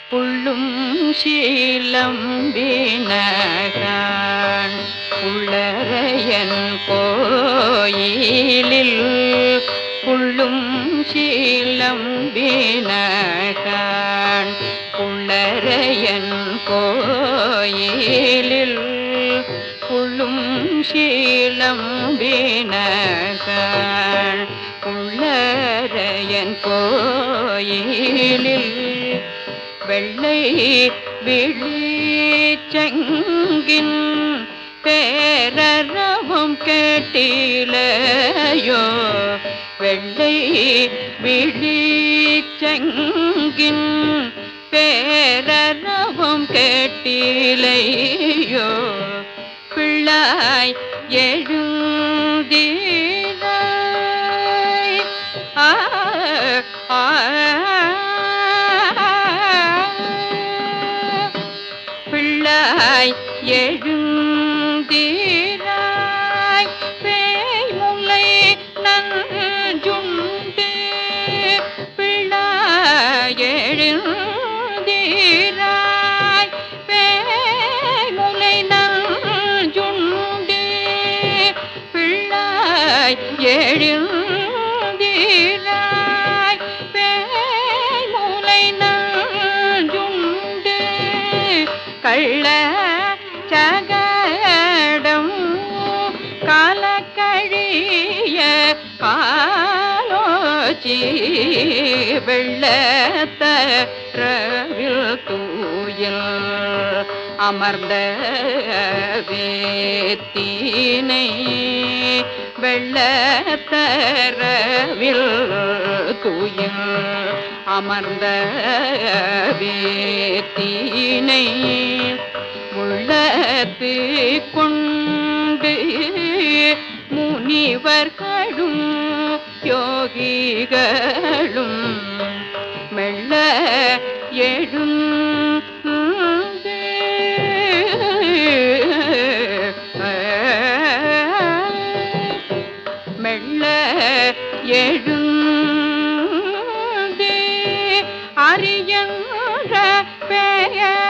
புள்ளும் சீலம்பினகான் உள்ளரையன் கோயிலில் புள்ளும் சீலம்பினகான் உள்ளரையன் கோயிலில் புள்ளும் சீலம்பினகான் உள்ளரையன் கோயிலில் வெள்ளை விழிச்சங்கின் பேரறவும் கேட்டிலையோ வெள்ளை விழிச்சங்கின் பேரறவும் கேட்டிலையோ பிள்ளாய் எழுந்தீராய் ஆ ஆ பிள்ளாய் எழுந்தீராய் பேய்முலை நஞ்சுண்டு பிள்ளாய் எழுந்தீராய் பேய்முலை நஞ்சுண்டு பிள்ளாய் எழுந்தீராய் பேய்முலை நஞ்சுண்டு கள்ள சகடம் காலக்கழிய காலோச்சி வெள்ளத்தரவில் தூயில் அமர்ந்த வேத்தினை வெள்ளத்தரவில் தூயில் அமர்ந்த வேத்தினை உள்ளத்து கொண்டு முனிவர்களும் யோகிகளும் மெல்ல எழுந்து மெல்ல எழுந்து அரியன்ற பெயர்